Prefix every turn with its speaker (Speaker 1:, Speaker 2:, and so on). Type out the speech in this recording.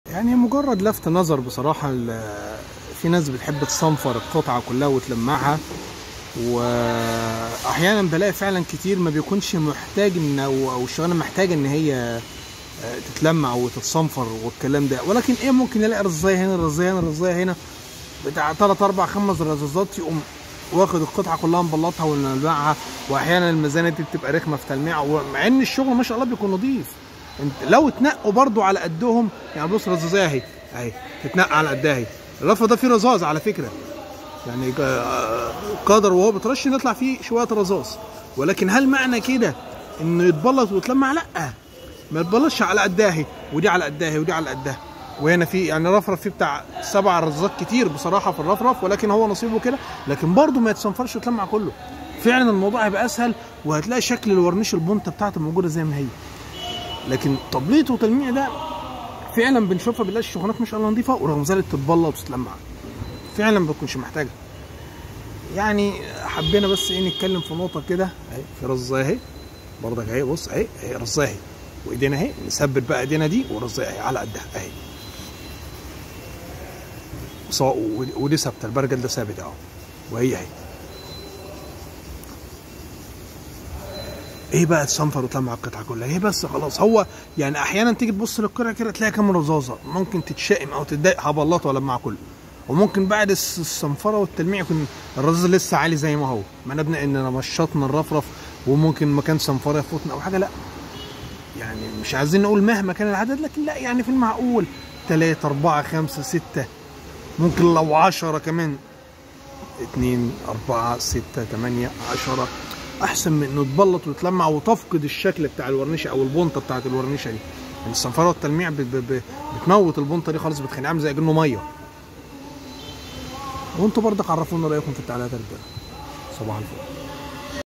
Speaker 1: يعني مجرد لفت نظر بصراحة ال- في ناس بتحب تصنفر القطعة كلها وتلمعها واحيانا بلاقي فعلا كتير ما بيكونش محتاج ان او أو الشغلانه محتاجه ان هي آه، تتلمع وتتصنفر والكلام ده ولكن ايه ممكن يلاقي رزايه هنا رزايه هنا رزايه هنا بتاع ثلاث اربع خمس رزازات يقوم واخد القطعه كلها مبلطها وملمعها واحيانا الميزانه دي بتبقى رخمه في تلميعها مع ان الشغل ما شاء الله بيكون نظيف انت لو اتنقوا برضو على قدهم يعني بص رزازيه اهي اهي تتنقى على قدها اهي الرف ده فيه رذاذ على فكره يعني آه، قدر وهو بترش يطلع فيه شويه رذاذ ولكن هل معنى كده انه يتبلط ويتلمع لا ما يتبلطش على قدها اهي ودي على قدها اهي ودي على قدها وهنا في يعني رفرف فيه بتاع سبع رزات كتير بصراحه في الرفرف ولكن هو نصيبه كده لكن برضه ما يتصنفرش ويتلمع كله فعلا الموضوع هيبقى اسهل وهتلاقي شكل الورنيش البونته بتاعته موجوده زي ما هي لكن تبليط وتلميع ده فعلا بنشوفها بنلاقي الشغلانات ما شاء الله نظيفه ورغم ذلك تتبلط وتتلمع فعلا ما بتكونش محتاجه يعني حبينا بس ايه نتكلم في نقطه كده اهي في رزايه اهي برضك اهي بص اهي اهي رزايه اهي وايدينا اهي نثبت بقى ايدينا دي ورزايه اهي على قدها اهي سواء ودي- ودي ثابته البرجل ده ثابت اهو وهي اهي ايه بقى تصنفر وتلمع القطعه كلها ايه بس خلاص هو يعني احيانا تيجي تبص للقطعه كده تلاقي كام رزازه ممكن تتشائم او تتضايق هبلطه ولا كله وممكن بعد الس- الصنفره والتلميع يكون الرذاذ لسه عالي زي ما هو ما نبنى اننا مشطنا الرفرف وممكن مكان صنفره يفوتنا او حاجه لا يعني مش عايزين نقول مهما كان العدد لكن لا يعني في المعقول ثلاثة أربعة خمسة ستة ممكن لو عشرة كمان اتنين أربعة ستة تمانية عشرة أحسن من إنه تبلط وتلمع وتفقد الشكل بتاع الورنيشة أو البونطة بتاعت الورنيشة دي يعني الصنفرة والتلميع ب- ب- ب- بتموت البونطة دي خالص بتخليها عامل زي كأنه مية وانتوا برضك عرفونا رأيكم في التعليقات يا رجالة صباح الفل